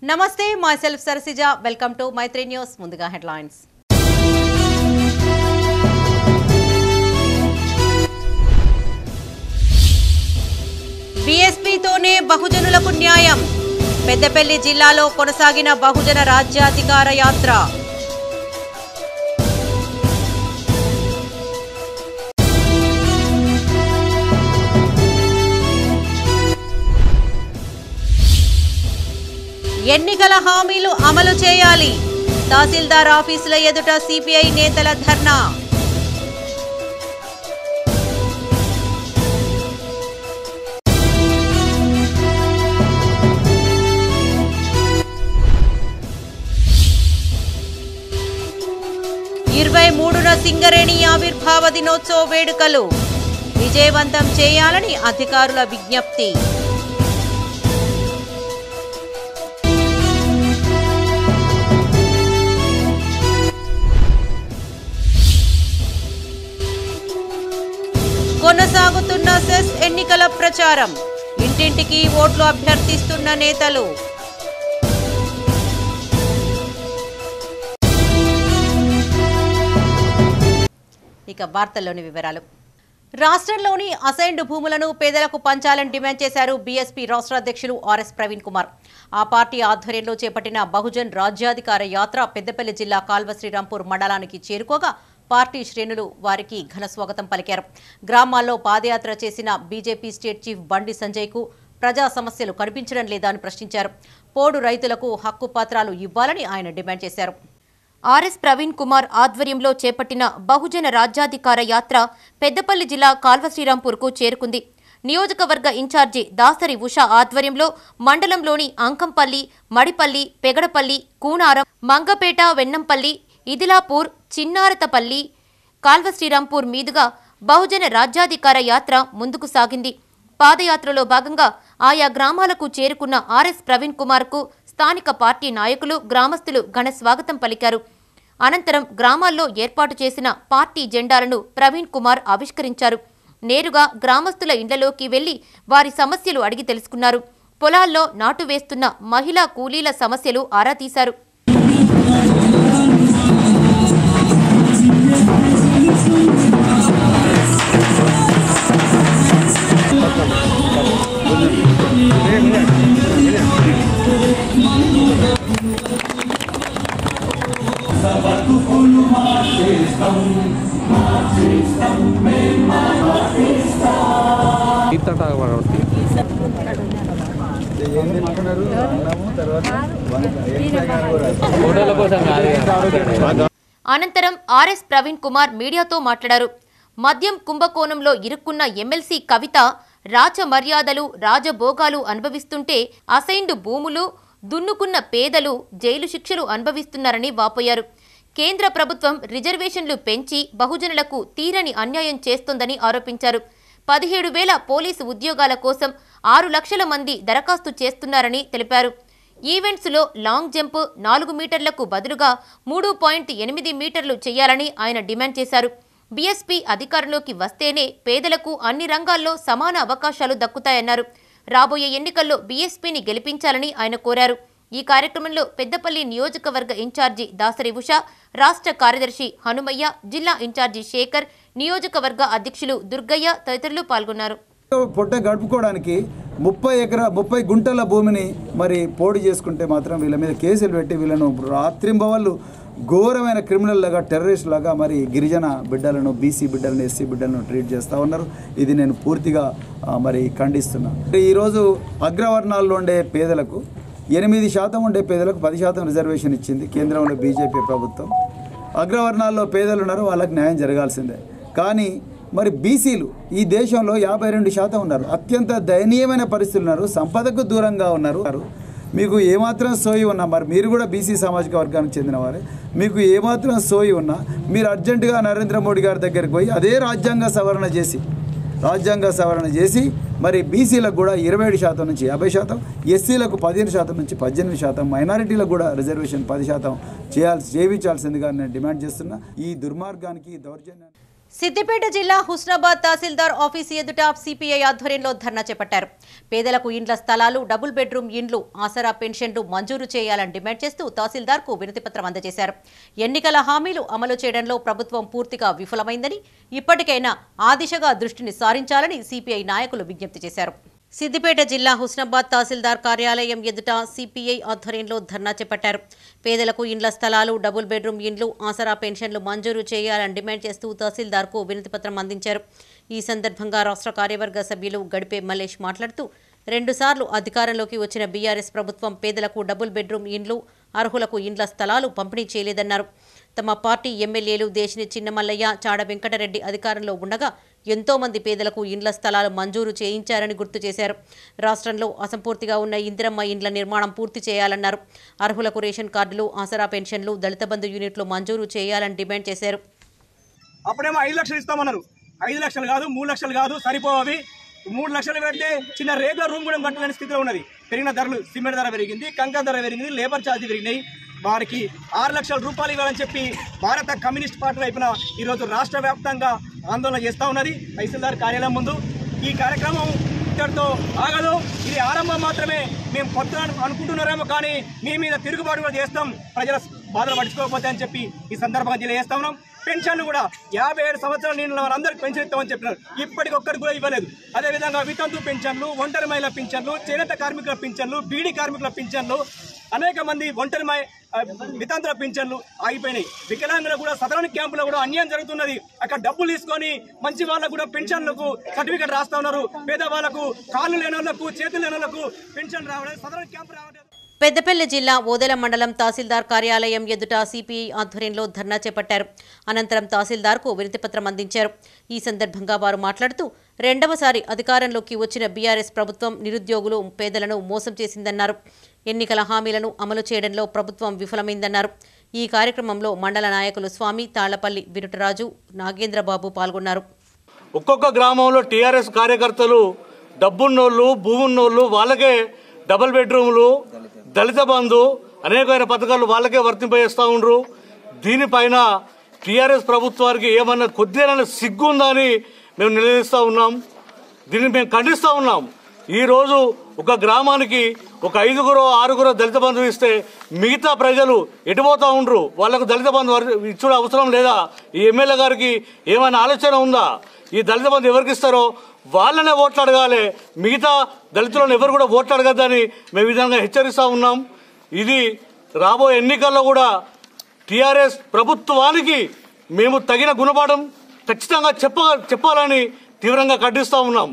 నమస్తే myself Sarasija welcome to Maitri news ముందుగా headlines బీఎస్పీతోనే బహుజనులకు న్యాయం పెద్దపల్లి జిల్లాలో కొనసాగిన బహుజన రాజ్యాధికార యాత్ర ఎన్నికల హామీలు అమలు చేయాలి తహసీల్దార్ ఆఫీసుల ఎదుట సిపిఐ నేతల ధర్నా ఇరవై మూడున సింగరేణి ఆవిర్భావ దినోత్సవ వేడుకలు విజయవంతం చేయాలని అధికారుల విజ్ఞప్తి కొనసాగుతున్న సెస్ ఎన్నికల ప్రచారం ఇంటింటికి ఓట్లు అభ్యర్థిస్తున్న నేతలు ఇక వార్తల్లోని వివరాలు రాష్ట్రంలోని అసైన్డ్ భూములను పేదలకు పంచాలని డిమాండ్ చేశారు బీఎస్పీ రాష్ట్ర అధ్యక్షులు ఆర్ఎస్ ప్రవీణ్ కుమార్ ఆ పార్టీ ఆధ్వర్యంలో చేపట్టిన బహుజన్ రాజ్యాధికార యాత్ర పెద్దపల్లి జిల్లా కాల్వ శ్రీరాంపూర్ మండలానికి చేరుకోగా పార్టీ శ్రేణులు వారికి ఘన స్వాగతం పలికారు గ్రామాల్లో పాదయాత్ర చేసిన బీజేపీ స్టేట్ చీఫ్ బండి సంజయ్కు ప్రజా సమస్యలు కనిపించడం లేదా అని ప్రశ్నించారు పోడు రైతులకు హక్కు పత్రాలు ఇవ్వాలని ఆయన డిమాండ్ చేశారు ఆర్ఎస్ ప్రవీణ్ కుమార్ ఆధ్వర్యంలో చేపట్టిన బహుజన రాజ్యాధికార యాత్ర పెద్దపల్లి జిల్లా కాల్వ శ్రీరాంపూర్కు చేరుకుంది నియోజకవర్గ ఇన్ఛార్జి దాసరి ఉష ఆధ్వర్యంలో మండలంలోని అంకంపల్లి మడిపల్లి పెగడపల్లి కూనారం మంగపేట వెన్నంపల్లి ఇదిలాపూర్ చిన్నారతపల్లి కాల్వ శ్రీరాంపూర్ మీదుగా బహుజన రాజ్యాధికార యాత్ర ముందుకు సాగింది పాదయాత్రలో భాగంగా ఆయా గ్రామాలకు చేరుకున్న ఆర్ఎస్ ప్రవీణ్ కుమార్కు స్థానిక పార్టీ నాయకులు గ్రామస్తులు ఘన స్వాగతం పలికారు అనంతరం గ్రామాల్లో ఏర్పాటు చేసిన పార్టీ జెండాలను ప్రవీణ్ కుమార్ ఆవిష్కరించారు నేరుగా గ్రామస్తుల ఇండ్లలోకి వెళ్లి వారి సమస్యలు అడిగి తెలుసుకున్నారు పొలాల్లో నాటు వేస్తున్న మహిళా కూలీల సమస్యలు ఆరా తీశారు కీర్తన పడవట్టి ఫోటోల కోసం కాదు అనంతరం ఆర్ఎస్ ప్రవీణ్ కుమార్ మీడియాతో మాట్లాడారు మద్యం కుంభకోణంలో ఇరుక్కున్న ఎమ్మెల్సీ కవిత రాజ మర్యాదలు రాజభోగాలు అనుభవిస్తుంటే అసైన్డ్ భూములు దున్నుకున్న పేదలు జైలు శిక్షలు అనుభవిస్తున్నారని వాపోయారు కేంద్ర ప్రభుత్వం రిజర్వేషన్లు పెంచి బహుజనులకు తీరని అన్యాయం చేస్తోందని ఆరోపించారు పదిహేడు వేల పోలీసు ఉద్యోగాల కోసం ఆరు లక్షల మంది దరఖాస్తు చేస్తున్నారని తెలిపారు ఈవెంట్స్లో లాంగ్ జంప్ నాలుగు మీటర్లకు బదులుగా మూడు పాయింట్ ఎనిమిది మీటర్లు చేయాలని ఆయన డిమాండ్ చేశారు బీఎస్పీ అధికారంలోకి వస్తేనే పేదలకు అన్ని రంగాల్లో సమాన అవకాశాలు దక్కుతాయన్నారు రాబోయే ఎన్నికల్లో బీఎస్పీని గెలిపించాలని ఆయన కోరారు ఈ కార్యక్రమంలో పెద్దపల్లి నియోజకవర్గ ఇన్ఛార్జి దాసరి ఉష రాష్ట్ర కార్యదర్శి హనుమయ్య జిల్లా ఇన్ఛార్జి శేఖర్ నియోజకవర్గ అధ్యక్షులు దుర్గయ్య తదితరులు పాల్గొన్నారు పొట్ట గడుపుకోవడానికి ముప్పై ఎకరా ముప్పై గుంటల భూమిని మరి పోడు చేసుకుంటే మాత్రం వీళ్ళ మీద కేసులు పెట్టి వీళ్ళను రాత్రింబవళ్ళు ఘోరమైన క్రిమినల్ లాగా టెర్రరిస్ట్ లాగా మరి గిరిజన బిడ్డలను బీసీ బిడ్డలను ఎస్సీ బిడ్డలను ట్రీట్ చేస్తూ ఉన్నారు ఇది నేను పూర్తిగా ఆ, మరి ఖండిస్తున్నా అంటే ఈరోజు అగ్రవర్ణాల్లో ఉండే పేదలకు ఎనిమిది శాతం ఉండే పేదలకు పది శాతం రిజర్వేషన్ ఇచ్చింది కేంద్రంలో బీజేపీ ప్రభుత్వం అగ్రవర్ణాల్లో పేదలు ఉన్నారు వాళ్ళకి న్యాయం జరగాల్సిందే కానీ మరి బీసీలు ఈ దేశంలో యాభై రెండు శాతం ఉన్నారు అత్యంత దయనీయమైన పరిస్థితులు ఉన్నారు సంపదకు దూరంగా ఉన్నారు మీకు ఏమాత్రం సోయి ఉన్నా మరి మీరు కూడా బీసీ సామాజిక వర్గానికి చెందినవారే మీకు ఏమాత్రం సోయి ఉన్నా మీరు అర్జెంటుగా నరేంద్ర మోడీ గారి దగ్గరికి పోయి అదే రాజ్యాంగ సవరణ చేసి రాజ్యాంగ సవరణ చేసి మరి బీసీలకు కూడా ఇరవై ఏడు శాతం నుంచి యాభై శాతం ఎస్సీలకు పదిహేను శాతం నుంచి పద్దెనిమిది శాతం మైనారిటీలకు కూడా రిజర్వేషన్ పది శాతం చేయాల్సి చేయించాల్సిందిగా నేను డిమాండ్ చేస్తున్నా ఈ దుర్మార్గానికి ఈ దౌర్జన్యాన్ని సిద్దిపేట జిల్లా హుస్నాబాద్ తహసీల్దార్ ఆఫీస్ ఎదుట సిపిఐ ఆధ్వర్యంలో ధర్నా చేపట్టారు పేదలకు ఇండ్ల స్థలాలు డబుల్ బెడ్రూమ్ ఇండ్లు ఆసరా పెన్షన్లు మంజూరు చేయాలని డిమాండ్ చేస్తూ తహసీల్దార్కు వినతిపత్రం అందజేశారు ఎన్నికల హామీలు అమలు చేయడంలో ప్రభుత్వం పూర్తిగా విఫలమైందని ఇప్పటికైనా ఆ దిశగా దృష్టిని సారించాలని సిపిఐ నాయకులు విజ్ఞప్తి చేశారు సిద్దిపేట జిల్లా హుస్నాబాద్ తహసీల్దార్ కార్యాలయం ఎదుట సిపిఐ ఆధ్వర్యంలో ధర్నా చేపట్టారు పేదలకు ఇండ్ల స్థలాలు డబుల్ బెడ్రూమ్ ఇండ్లు ఆసరా పెన్షన్లు మంజూరు చేయాలని డిమాండ్ చేస్తూ తహసీల్దార్కు వినతిపత్రం అందించారు ఈ సందర్భంగా రాష్ట్ర కార్యవర్గ సభ్యులు గడిపే మల్లేష్ మాట్లాడుతూ రెండుసార్లు అధికారంలోకి వచ్చిన బీఆర్ఎస్ ప్రభుత్వం పేదలకు డబుల్ బెడ్రూమ్ ఇండ్లు అర్హులకు ఇండ్ల స్థలాలు పంపిణీ చేయలేదన్నారు తమ పార్టీ ఎమ్మెల్యేలు దేశిని చిన్నమల్లయ్య చాడ వెంకటరెడ్డి అధికారంలో ఉండగా ఎంతో మంది పేదలకు ఇండ్ల స్థలాలు మంజూరు చేయించారని గుర్తు చేశారు రాష్ట్రంలో అసంపూర్తిగా ఉన్న ఇందిరమ్మ ఇండ్ల నిర్మాణం పూర్తి చేయాలన్నారు అర్హులకు రేషన్ కార్డులు ఆసరా పెన్షన్లు దళిత బంధు యూనిట్లు మంజూరు చేయాలని డిమాండ్ చేశారు అప్పుడేమో ఐదు లక్షలు ఇస్తామన్నారు ఐదు లక్షలు కాదు మూడు లక్షలు కాదు సరిపోవి మూడు లక్షలు పెడితే చిన్న రేగుల రూమ్ కూడా కట్టలేని స్థితిలో ఉన్నది పెరిగిన ధరలు సిమెంట్ ధర పెరిగింది కంకర ధర పెరిగింది లేబర్ ఛార్జీ పెరిగినాయి వారికి ఆరు లక్షల రూపాయలు ఇవ్వాలని చెప్పి భారత కమ్యూనిస్ట్ పార్టీ వైపున ఈరోజు రాష్ట్ర వ్యాప్తంగా ఆందోళన చేస్తూ ఉన్నది తహసీల్దార్ కార్యాలయం ముందు ఈ కార్యక్రమం ఇక్కడితో ఆగదు ఇది ఆరంభం మాత్రమే మేము కొత్త అనుకుంటున్నారేమో కానీ మీ మీద తిరుగుబాటు కూడా చేస్తాం ప్రజల బాధలు పట్టించుకోకపోతే అని చెప్పి ఈ సందర్భంగా తెలియజేస్తా ఉన్నాం పెన్షన్లు కూడా యాభై ఏడు సంవత్సరాలు నిండిన వారందరికీ పెన్షన్ ఇస్తామని చెప్పినారు ఇప్పటికి ఒక్కరికి కూడా ఇవ్వలేదు అదేవిధంగా వితంతు పెన్షన్లు ఒంటరి మహిళల పెన్షన్లు చేనేత కార్మికుల పెన్షన్లు బీడీ కార్మికుల పెన్షన్లు అనేక మంది ఒంటరి మహి- ఆ, వితంతుల పెన్షన్లు ఆగిపోయినాయి వికలాంగులకు కూడా సదరణ క్యాంపులో కూడా అన్యాయం జరుగుతున్నది అక్కడ డబ్బులు తీసుకొని మంచి వాళ్ళకు కూడా పెన్షన్లకు సర్టిఫికేట్ రాస్తా ఉన్నారు పేదవాళ్లకు కాళ్ళు లేని వాళ్ళకు చేతులు లేని వాళ్ళకు పెన్షన్ రావడం సదరణ క్యాంపు రావడం పెద్దపల్లి జిల్లా ఓదెల మండలం తహసీల్దార్ కార్యాలయం ఎదుట సిపిఐ ఆధ్వర్యంలో ధర్నా చేపట్టారు అనంతరం తహసీల్దార్కు వినతిపత్రం అందించారు ఈ సందర్భంగా వారు మాట్లాడుతూ రెండవసారి అధికారంలోకి వచ్చిన బీఆర్ఎస్ ప్రభుత్వం నిరుద్యోగులు పేదలను మోసం చేసిందన్నారు ఎన్నికల హామీలను అమలు చేయడంలో ప్రభుత్వం విఫలమైందన్నారు ఈ కార్యక్రమంలో మండల నాయకులు స్వామి తాళ్లపల్లి విరుటరాజు నాగేంద్రబాబు పాల్గొన్నారు ఒక్కొక్క గ్రామంలో టీఆర్ఎస్ కార్యకర్తలు డబ్బున్నోళ్ళు భూమున్నోళ్ళు వాళ్ళకే డబుల్ బెడ్రూమ్లు దళిత బంధు అనేకమైన పథకాలు వాళ్ళకే వర్తింపజేస్తూ ఉండ్రు దీనిపైన టీఆర్ఎస్ ప్రభుత్వానికి ఏమన్నా కొద్దిగా సిగ్గు ఉందా అని మేము నిలదీస్తూ ఉన్నాం దీన్ని మేము ఖండిస్తూ ఉన్నాం ఈ రోజు ఒక గ్రామానికి ఒక ఐదుగురు ఆరుగురు దళిత బంధు ఇస్తే మిగతా ప్రజలు ఎటుపోతా ఉండ్రు వాళ్ళకు దళిత బంధు వర్- ఇచ్చుడు అవసరం లేదా ఈ ఎమ్మెల్యే గారికి ఏమైనా ఆలోచన ఉందా ఈ దళిత బంధు ఎవరికి ఇస్తారో వాళ్ళనే ఓట్లు అడగాలి మిగతా దళితులను ఎవరు కూడా ఓట్లు అడగద్దని మేము ఈ విధంగా హెచ్చరిస్తా ఉన్నాం ఇది రాబోయే ఎన్నికల్లో కూడా టీఆర్ఎస్ ప్రభుత్వానికి మేము తగిన గుణపాఠం ఖచ్చితంగా చెప్ప చెప్పాలని తీవ్రంగా ఖండిస్తా ఉన్నాం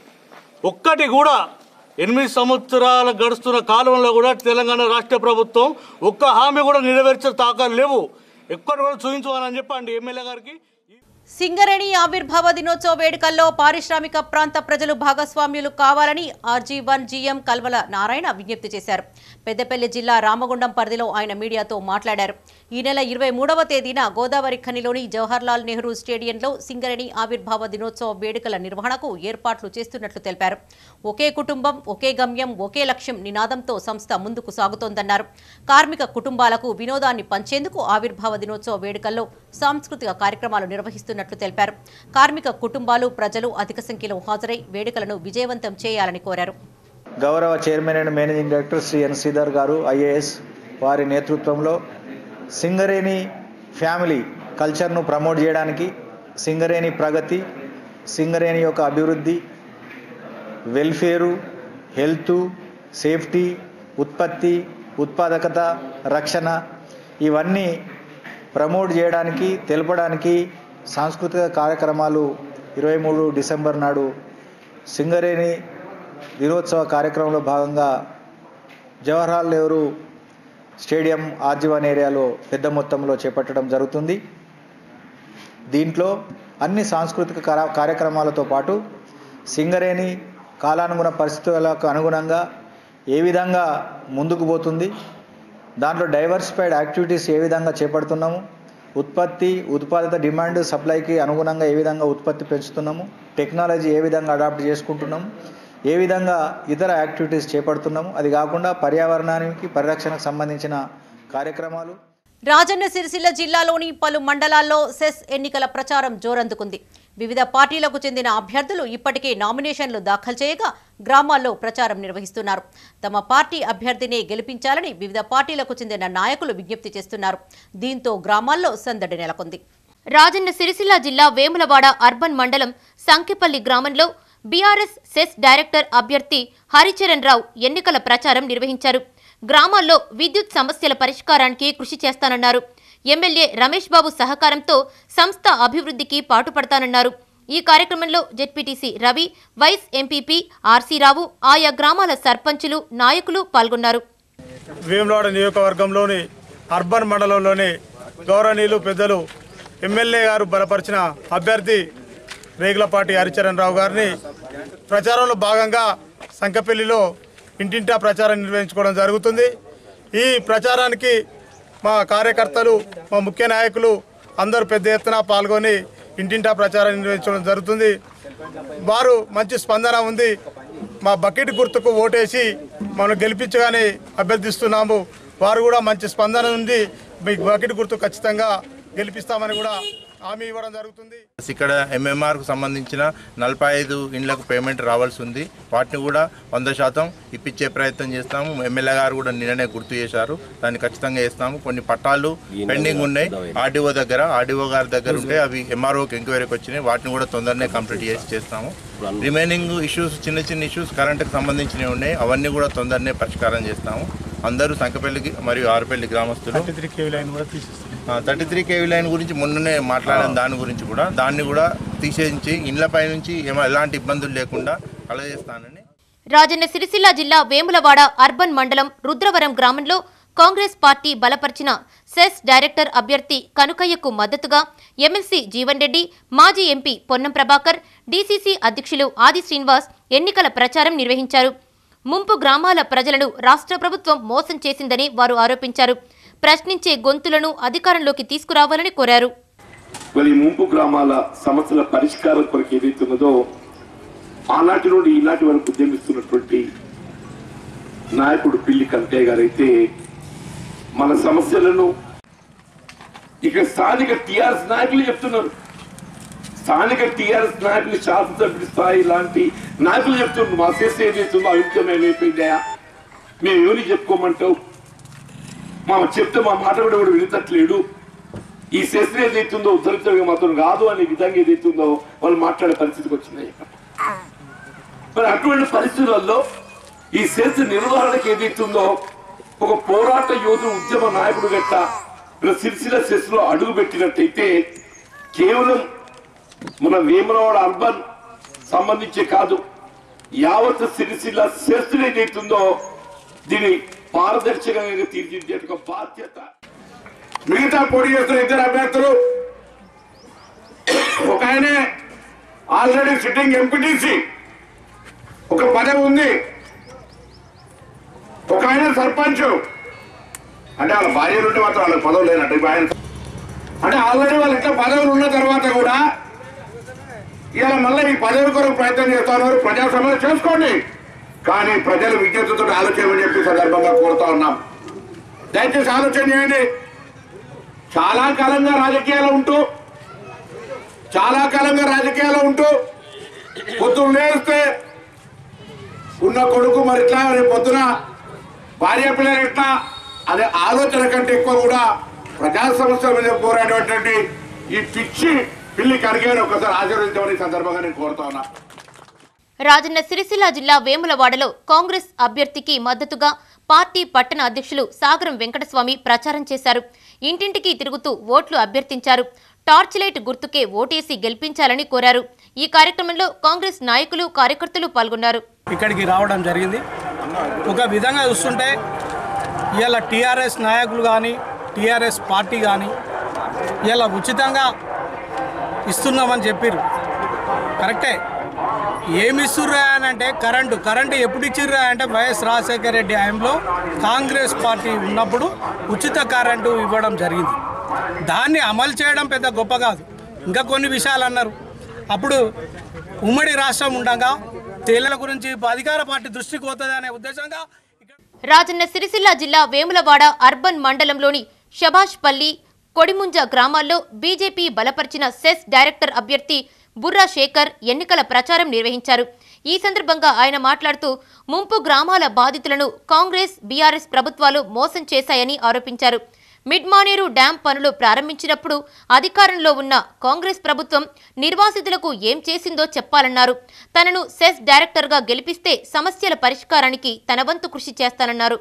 ఒక్కటి కూడా ఎనిమిది సంవత్సరాలు గడుస్తున్న కాలంలో కూడా తెలంగాణ రాష్ట్ర ప్రభుత్వం ఒక్క హామీ కూడా నెరవేర్చే తాకాలు లేవు ఎక్కడ కూడా చూపించమని చెప్పండి ఎమ్మెల్యే గారికి సింగరేణి ఆవిర్భావ దినోత్సవ వేడుకల్లో పారిశ్రామిక ప్రాంత ప్రజలు భాగస్వామ్యులు కావాలని RG one GM Kalvala Narayana విజ్ఞప్తి చేశారు పెద్దపల్లి జిల్లా రామగుండం పరిధిలో ఆయన మీడియాతో మాట్లాడారు ఈ నెల ఇరవై మూడవ తేదీన గోదావరి ఖనిలోని జవహర్లాల్ నెహ్రూ స్టేడియంలో సింగరేణి ఆవిర్భావ దినోత్సవ వేడుకల నిర్వహణకు ఏర్పాట్లు చేస్తున్నట్లు తెలిపారు ఒకే కుటుంబం ఒకే గమ్యం ఒకే లక్ష్యం నినాదంతో సంస్థ ముందుకు సాగుతోందన్నారు కార్మిక కుటుంబాలకు వినోదాన్ని పంచేందుకు ఆవిర్భావ దినోత్సవ వేడుకల్లో సాంస్కృతిక కార్యక్రమాలు నిర్వహిస్తున్నట్లు తెలిపారు కార్మిక కుటుంబాలు ప్రజలు అధిక సంఖ్యలో హాజరై వేడుకలను విజయవంతం చేయాలని కోరారు గౌరవ chairman and managing director Shri N Sridhar గారు ఐఏఎస్ వారి నేతృత్వంలో సింగరేణి ఫ్యామిలీ కల్చర్ను ప్రమోట్ చేయడానికి సింగరేణి ప్రగతి సింగరేణి యొక్క అభివృద్ధి వెల్ఫేరు హెల్త్ సేఫ్టీ ఉత్పత్తి ఉత్పాదకత రక్షణ ఇవన్నీ ప్రమోట్ చేయడానికి తెలపడానికి సాంస్కృతిక కార్యక్రమాలు ఇరవై మూడు డిసెంబర్ నాడు సింగరేణి దినోత్సవ కార్యక్రమంలో భాగంగా జవహర్లాల్ నెహ్రూ స్టేడియం ఆర్జీవన్ ఏరియాలో పెద్ద మొత్తంలో చేపట్టడం జరుగుతుంది దీంట్లో అన్ని సాంస్కృతిక కార- కార్యక్రమాలతో పాటు సింగరేణి కాలానుగుణ పరిస్థితులకు అనుగుణంగా ఏ విధంగా ముందుకు పోతుంది దాంట్లో డైవర్సిఫైడ్ యాక్టివిటీస్ ఏ విధంగా చేపడుతున్నాము ఉత్పత్తి ఉత్పాదిత డిమాండ్ సప్లైకి అనుగుణంగా ఏ విధంగా ఉత్పత్తి పెంచుతున్నాము టెక్నాలజీ ఏ విధంగా అడాప్ట్ చేసుకుంటున్నాము ఏ విధంగా ఇతర యాక్టివిటీస్ చేపడుతున్నాము అది కాకుండా పర్యావరణానికి పరిరక్షణకు సంబంధించిన కార్యక్రమాలు రాజన్న సిరిసిల్ల జిల్లాలోని పలు మండలాల్లో సెస్ ఎన్నికల ప్రచారం జోరందుకుంది వివిధ పార్టీలకు చెందిన అభ్యర్థులు ఇప్పటికే నామినేషన్లు దాఖలు చేయగా గ్రామాల్లో ప్రచారం నిర్వహిస్తున్నారు తమ పార్టీ అభ్యర్థినే గెలిపించాలని వివిధ పార్టీలకు చెందిన నాయకులు విజ్ఞప్తి చేస్తున్నారు దీంతో గ్రామాల్లో సందడి నెలకొంది రాజన్న సిరిసిల్ల జిల్లా వేములవాడ అర్బన్ మండలం సంకెపల్లి గ్రామంలో బీఆర్ఎస్ సెస్ డైరెక్టర్ అభ్యర్థి హరిచరణ్ రావు ఎన్నికల ప్రచారం నిర్వహించారు గ్రామాల్లో విద్యుత్ సమస్యల పరిష్కారానికి కృషి చేస్తానన్నారు ఎమ్మెల్యే రమేష్ బాబు సహకారంతో సంస్థ అభివృద్ధికి పాటుపడతానన్నారు ఈ కార్యక్రమంలో ZPTC Ravi vice MPP RC Rao ఆయా గ్రామాల సర్పంచులు నాయకులు పాల్గొన్నారు వేములవాడ నియోజకవర్గంలోని అర్బన్ మండలంలోని గౌరవనీయులు పెద్దలు ఎమ్మెల్యే గారు బలపరిచిన అభ్యర్థి రేగులపాటి హరిచరణ్ రావు గారిని ప్రచారంలో భాగంగా సంకపల్లిలో ఇంటింటా ప్రచారం నిర్వహించుకోవడం జరుగుతుంది ఈ ప్రచారానికి మా కార్యకర్తలు మా ముఖ్య నాయకులు అందరూ పెద్ద ఎత్తున పాల్గొని ఇంటింటా ప్రచారం నిర్వహించడం జరుగుతుంది వారు మంచి స్పందన ఉంది మా బకెట్ గుర్తుకు ఓటేసి మనం గెలిపించగానే అభ్యర్థిస్తున్నాము వారు కూడా మంచి స్పందన ఉంది మీ బకెట్ గుర్తు ఖచ్చితంగా గెలిపిస్తామని కూడా హామీ ఇవ్వడం జరుగుతుంది ఇక్కడ ఎంఎంఆర్కు సంబంధించిన నలభై ఐదు ఇండ్లకు పేమెంట్ రావాల్సి ఉంది వాటిని కూడా వంద శాతం ఇప్పించే ప్రయత్నం చేస్తాము ఎమ్మెల్యే గారు కూడా నిన్ననే గుర్తు చేశారు దాన్ని ఖచ్చితంగా చేస్తాము కొన్ని పట్టాలు పెండింగ్ ఉన్నాయి ఆర్డీఓ దగ్గర ఆర్డీఓ గారి దగ్గర ఉంటే అవి ఎంఆర్ఓకి ఎంక్వైరీకి వచ్చినాయి వాటిని కూడా తొందరనే కంప్లీట్ చేసి చేస్తాము రిమైనింగ్ ఇష్యూస్ చిన్న చిన్న ఇష్యూస్ కరెంటుకు సంబంధించినవి ఉన్నాయి అవన్నీ కూడా తొందరనే పరిష్కారం చేస్తాము అందరూ సంకపల్లికి మరియు ఆరుపల్లి గ్రామస్తులు త్రీ కేవీ లైన్ కూడా తీసేస్తాం థర్టీ త్రీ కేవీ లైన్ గురించి మొన్ననే మాట్లాడిన దాని గురించి కూడా దాన్ని కూడా తీసేయించి ఇండ్లపై నుంచి ఏమో ఎలాంటి ఇబ్బందులు లేకుండా కలగజేస్తానని రాజన్న సిరిసిల్ల జిల్లా వేములవాడ అర్బన్ మండలం రుద్రవరం గ్రామంలో కాంగ్రెస్ పార్టీ బలపరిచిన సెస్ డైరెక్టర్ అభ్యర్థి కనుకయ్యకు మద్దతుగా ఎమ్మెల్సీ జీవన్ రెడ్డి మాజీ ఎంపీ పొన్నం ప్రభాకర్ డీసీసీ అధ్యక్షులు ఆది శ్రీనివాస్ ఎన్నికల ప్రచారం నిర్వహించారు ముంపు గ్రామాల ప్రజలను రాష్ట్ర ప్రభుత్వం మోసం చేసిందని వారు ఆరోపించారు ప్రశ్నించే గొంతులను అధికారంలోకి తీసుకురావాలని కోరారు మరి ముంపు గ్రామాల సమస్యల పరిష్కారం కొరకు ఏదైతున్నదో ఆనాటి నుండి ఈనాటి వరకు ఉద్యమిస్తున్నటువంటి నాయకుడు పిల్లి కంకయ్య గారైతే మన సమస్యలను ఇక స్థానిక టిఆర్ఎస్ నాయకులు చెప్తున్నారు స్థానిక టిఆర్ఎస్ నాయకులు శాసనసభ్యుడి స్థాయి లాంటి నాయకులు చెప్తున్నారు మా చేస్తే ఏదైతుందో అయుక్తం ఏమైపోయిందా మేము ఎవరికి చెప్పుకోమంటావు మా చెప్తే మా మాట కూడా ఎవడు వినతట్లేడు ఈ సెషన్ ఏదైతుందో ఉద్ధరించడం మాత్రం కాదు అనే విధంగా ఏదైతుందో వాళ్ళు మాట్లాడే పరిస్థితికి వచ్చినాయి మరి అటువంటి పరిస్థితులలో ఈ సెస్ నిర్వహణకు ఏదైతుందో ఒక పోరాట యోధుడు ఉద్యమ నాయకుడు గట్ట ఇలా సిరిసిల్ల సెస్ లో అడుగు పెట్టినట్టయితే కేవలం మన వేమలవాడ అర్బన్ సంబంధించే కాదు యావత్ సిరిసిల్ల సెస్ ఏదైతుందో దీని పారదర్శకంగా తీర్చిదిద్దే ఒక బాధ్యత మిగతా పోటీ చేస్తున్న ఇద్దరు అభ్యర్థులు ఒక ఆయనే ఆల్రెడీ సిట్టింగ్ ఎంపీటీసీ ఒక పదవి ఉంది ఒక ఆయన సర్పంచ్ అంటే వాళ్ళ భార్యలు ఉంటే మాత్రం వాళ్ళకి పదవి లేనట్టు ఇప్పుడు ఆయన అంటే ఆల్రెడీ వాళ్ళ ఇంట్లో పదవులు ఉన్న తర్వాత కూడా ఇలా మళ్ళీ ఈ పదవి కొరకు ప్రయత్నం చేస్తున్నారు ప్రజా సమస్య చేసుకోండి కానీ ప్రజల విజ్ఞతతో ఆలోచన చెప్పి సందర్భంగా కోరుతా ఉన్నాం దయచేసి ఆలోచన చేయండి చాలా కాలంగా రాజకీయాలు ఉంటూ చాలా కాలంగా రాజకీయాలు ఉంటూ పొద్దున్న లేస్తే ఉన్న కొడుకు మరి ఇట్లా రేపు పొద్దున భార్య పిల్లలు ఎట్లా అనే ఆలోచన కంటే ఎక్కువ కూడా ప్రజా సమస్యల మీద పోరాడేటువంటి ఈ పిచ్చి పిల్లి కడిగాడు ఒకసారి ఆశీర్వదించమని ఈ సందర్భంగా నేను కోరుతా ఉన్నా రాజన్న సిరిసిల్ల జిల్లా వేములవాడలో కాంగ్రెస్ అభ్యర్థికి మద్దతుగా పార్టీ పట్టణ అధ్యక్షులు సాగరం వెంకటస్వామి ప్రచారం చేశారు ఇంటింటికి తిరుగుతూ ఓట్లు అభ్యర్థించారు టార్చ్ లైట్ గుర్తుకే ఓటేసి గెలిపించాలని కోరారు ఈ కార్యక్రమంలో కాంగ్రెస్ నాయకులు కార్యకర్తలు పాల్గొన్నారు ఇక్కడికి రావడం జరిగింది ఒక విధంగా చూస్తుంటే ఇవాళ టీఆర్ఎస్ నాయకులు కానీ టీఆర్ఎస్ పార్టీ కానీ ఇలా ఉచితంగా ఇస్తున్నామని చెప్పారు కరెక్టే ఏమి ఇస్తుర్రా అని అంటే కరెంటు కరెంటు ఎప్పుడు ఇచ్చిర్రా అంటే వైఎస్ రాజశేఖర రెడ్డి హయాంలో కాంగ్రెస్ పార్టీ ఉన్నప్పుడు ఉచిత కరెంటు ఇవ్వడం జరిగింది దాన్ని అమలు చేయడం పెద్ద గొప్ప కాదు ఇంకా కొన్ని విషయాలు అన్నారు అప్పుడు ఉమ్మడి రాష్ట్రం ఉండగా తేలిల గురించి అధికార పార్టీ దృష్టికి పోతుంది అనే ఉద్దేశంగా రాజన్న సిరిసిల్ల జిల్లా వేములవాడ అర్బన్ మండలంలోని షబాష్పల్లి కొడిముంజ గ్రామాల్లో బీజేపీ బలపరిచిన సెస్ డైరెక్టర్ అభ్యర్థి బుర్రా శేఖర్ ఎన్నికల ప్రచారం నిర్వహించారు ఈ సందర్భంగా ఆయన మాట్లాడుతూ ముంపు గ్రామాల బాధితులను కాంగ్రెస్ బీఆర్ఎస్ ప్రభుత్వాలు మోసం చేశాయని ఆరోపించారు మిడ్మానేరు డ్యాం పనులు ప్రారంభించినప్పుడు అధికారంలో ఉన్న కాంగ్రెస్ ప్రభుత్వం నిర్వాసితులకు ఏం చేసిందో చెప్పాలన్నారు తనను సెస్ డైరెక్టర్గా గెలిపిస్తే సమస్యల పరిష్కారానికి తన వంతు కృషి చేస్తానన్నారు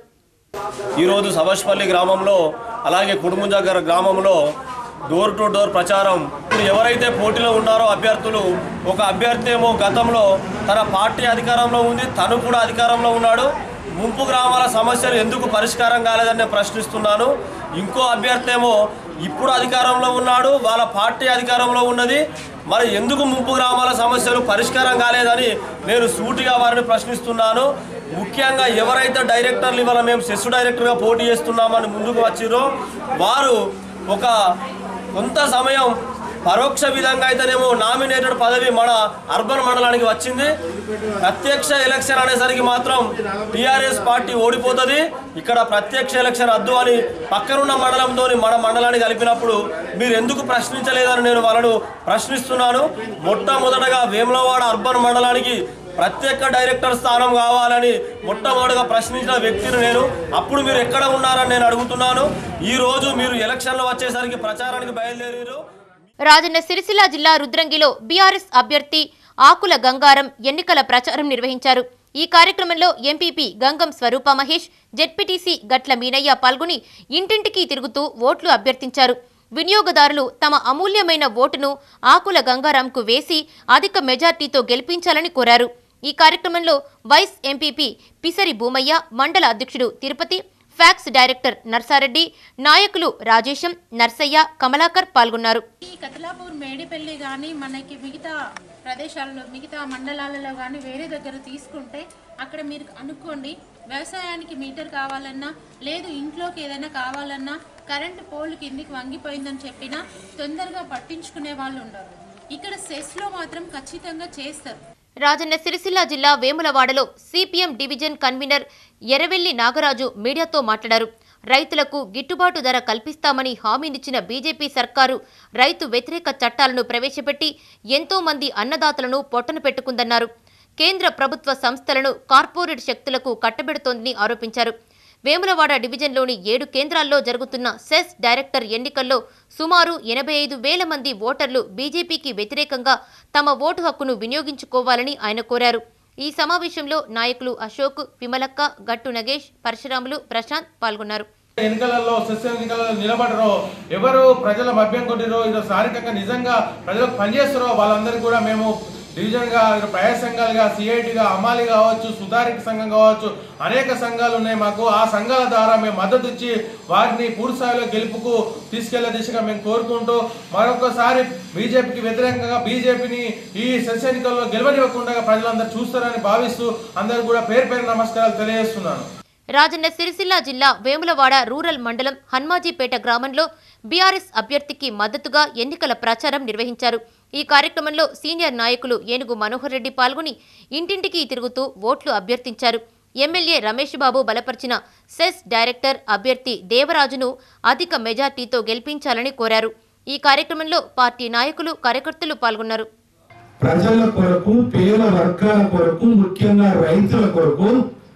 ఈరోజు సభాష్పల్లి గ్రామంలో అలాగే కుడుముంజాగర్ గ్రామంలో డోర్ టు డోర్ ప్రచారం ఇప్పుడు ఎవరైతే పోటీలో ఉన్నారో అభ్యర్థులు ఒక అభ్యర్థి ఏమో గతంలో తన పార్టీ అధికారంలో ఉంది తను కూడా అధికారంలో ఉన్నాడు ముంపు గ్రామాల సమస్యలు ఎందుకు పరిష్కారం కాలేదని నేను ప్రశ్నిస్తున్నాను ఇంకో అభ్యర్థి ఏమో ఇప్పుడు అధికారంలో ఉన్నాడు వాళ్ళ పార్టీ అధికారంలో ఉన్నది మరి ఎందుకు ముంపు గ్రామాల సమస్యలు పరిష్కారం కాలేదని నేను సూటిగా వారిని ప్రశ్నిస్తున్నాను ముఖ్యంగా ఎవరైతే డైరెక్టర్లు ఇవాళ మేము సెస్ డైరెక్టర్గా పోటీ చేస్తున్నామని ముందుకు వచ్చిరో వారు ఒక కొంత సమయం పరోక్ష విధంగా అయితేనేమో నామినేటెడ్ పదవి మన అర్బన్ మండలానికి వచ్చింది ప్రత్యక్ష ఎలక్షన్ అనేసరికి మాత్రం టీఆర్ఎస్ పార్టీ ఓడిపోతుంది ఇక్కడ ప్రత్యక్ష ఎలక్షన్ వద్దు అని పక్కనున్న మండలంతో మన మండలాన్ని కలిపినప్పుడు మీరు ఎందుకు ప్రశ్నించలేదని నేను వాళ్ళను ప్రశ్నిస్తున్నాను మొట్టమొదటగా వేములవాడ అర్బన్ మండలానికి ప్రత్యేక డైరెక్టర్ స్థానం కావాలని మొట్టమొదటిగా ప్రశ్నించిన వ్యక్తిని నేను అప్పుడు మీరు ఎక్కడ ఉన్నారని నేను అడుగుతున్నాను ఈ రోజు మీరు ఎలక్షన్లు వచ్చేసరికి ప్రచారానికి బయలుదేరారు రాజన్న సిరిసిల్ల జిల్లా రుద్రంగిలో బీఆర్ఎస్ అభ్యర్థి ఆకుల గంగారం ఎన్నికల ప్రచారం నిర్వహించారు ఈ కార్యక్రమంలో ఎంపీపీ గంగం స్వరూప మహేష్ జెడ్పీటీసీ గట్ల మీనయ్య పాల్గొని ఇంటింటికి తిరుగుతూ ఓట్లు అభ్యర్థించారు వినియోగదారులు తమ అమూల్యమైన ఓటును ఆకుల గంగారాంకు వేసి అధిక మెజార్టీతో గెలిపించాలని కోరారు ఈ కార్యక్రమంలో వైస్ ఎంపీపీ పిసరి భూమయ్య మండల అధ్యక్షుడు తిరుపతి ఫ్యాక్స్ డైరెక్టర్ నర్సారెడ్డి నాయకులు రాజేశం నర్సయ్య కమలాకర్ పాల్గొన్నారు ఈ కతలాపూర్ మేడిపల్లి కానీ మనకి మిగతా ప్రదేశాలలో మిగతా మండలాలలో కానీ వేరే దగ్గర తీసుకుంటే అక్కడ మీరు అనుకోండి వ్యవసాయానికి మీటర్ కావాలన్నా లేదు ఇంట్లోకి ఏదైనా కావాలన్నా కరెంటు పోల్ కిందికి వంగిపోయిందని చెప్పినా తొందరగా పట్టించుకునే వాళ్ళు ఉండరు ఇక్కడ సెస్లో మాత్రం ఖచ్చితంగా చేస్తారు రాజన్న సిరిసిల్ల జిల్లా వేములవాడలో CPM division convener Erravelli Nagaraju మీడియాతో మాట్లాడారు రైతులకు గిట్టుబాటు ధర కల్పిస్తామని హామీనిచ్చిన బీజేపీ సర్కారు రైతు వ్యతిరేక చట్టాలను ప్రవేశపెట్టి ఎంతో మంది అన్నదాతలను పొట్టన పెట్టుకుందన్నారు కేంద్ర ప్రభుత్వ సంస్థలను కార్పొరేట్ శక్తులకు కట్టబెడుతోందని ఆరోపించారు వేములవాడ డివిజన్లోని ఏడు కేంద్రాల్లో జరుగుతున్న సెస్ డైరెక్టర్ ఎన్నికల్లో సుమారు ఎనభై ఐదు వేల మంది ఓటర్లు బీజేపీకి వ్యతిరేకంగా తమ ఓటు హక్కును వినియోగించుకోవాలని ఆయన కోరారు ఈ సమావేశంలో నాయకులు అశోక్ విమలక్క గట్టు నగేష్ పరశురాములు ప్రశాంత్ పాల్గొన్నారు ఎన్నికలలో సస్య ఎన్నికలలో నిలబడరో ఎవరు ప్రజల మభ్యం కొట్టిరో ఇది శారీరకంగా నిజంగా ప్రజలకు పనిచేస్తారో వాళ్ళందరికీ కూడా మేము డివిజన్గా ప్రయాస సంఘాలుగా సిఐటిగా అమాలి కావచ్చు సుధారిక సంఘం కావచ్చు అనేక సంఘాలు ఉన్నాయి మాకు ఆ సంఘాల ద్వారా మేము మద్దతు ఇచ్చి వారిని పూర్తి స్థాయిలో గెలుపుకు తీసుకెళ్లే దిశగా మేము కోరుకుంటూ మరొకసారి బీజేపీకి వ్యతిరేకంగా బీజేపీని ఈ సస్య ఎన్నికల్లో గెలవనివ్వకుండా ప్రజలందరూ చూస్తారని భావిస్తూ అందరూ కూడా పేరు పేరు నమస్కారాలు తెలియజేస్తున్నాను రాజన్న సిరిసిల్ల జిల్లా వేములవాడ రూరల్ మండలం హన్మాజీపేట గ్రామంలో బీఆర్ఎస్ అభ్యర్థికి మద్దతుగా ఎన్నికల ప్రచారం నిర్వహించారు ఈ కార్యక్రమంలో సీనియర్ నాయకులు ఏనుగు మనోహర్ రెడ్డి పాల్గొని ఇంటింటికి తిరుగుతూ ఓట్లు అభ్యర్థించారు ఎమ్మెల్యే రమేష్ బాబు బలపరిచిన సెస్ డైరెక్టర్ అభ్యర్థి దేవరాజును అధిక మెజార్టీతో గెలిపించాలని కోరారు ఈ కార్యక్రమంలో పార్టీ నాయకులు కార్యకర్తలు పాల్గొన్నారు ప్రజల కొరకు పేద వర్గాల కొరకు ముఖ్యంగా రైతుల కొరకు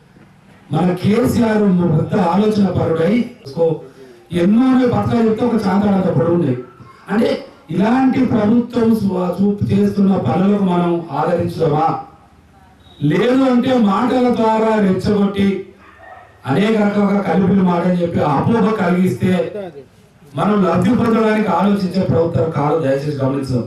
మన కేసీఆర్ పెద్ద ఆలోచన పరుడై సో ఎన్నో పథకాలు చెప్తే ఒక చాంతాడంత పొడవు ఉన్నాయి అంటే ఇలాంటి ప్రభుత్వం స్వ- చూపు చేస్తున్న పనులకు మనం ఆదరించడమా లేదు అంటే మాటల ద్వారా రెచ్చగొట్టి అనేక రకాలుగా కలిపిన మాట అని చెప్పి అపోహ కలిగిస్తే మనం లబ్ధి పొందడానికి ఆలోచించే ప్రభుత్వం కాదు దయచేసి గమనించడం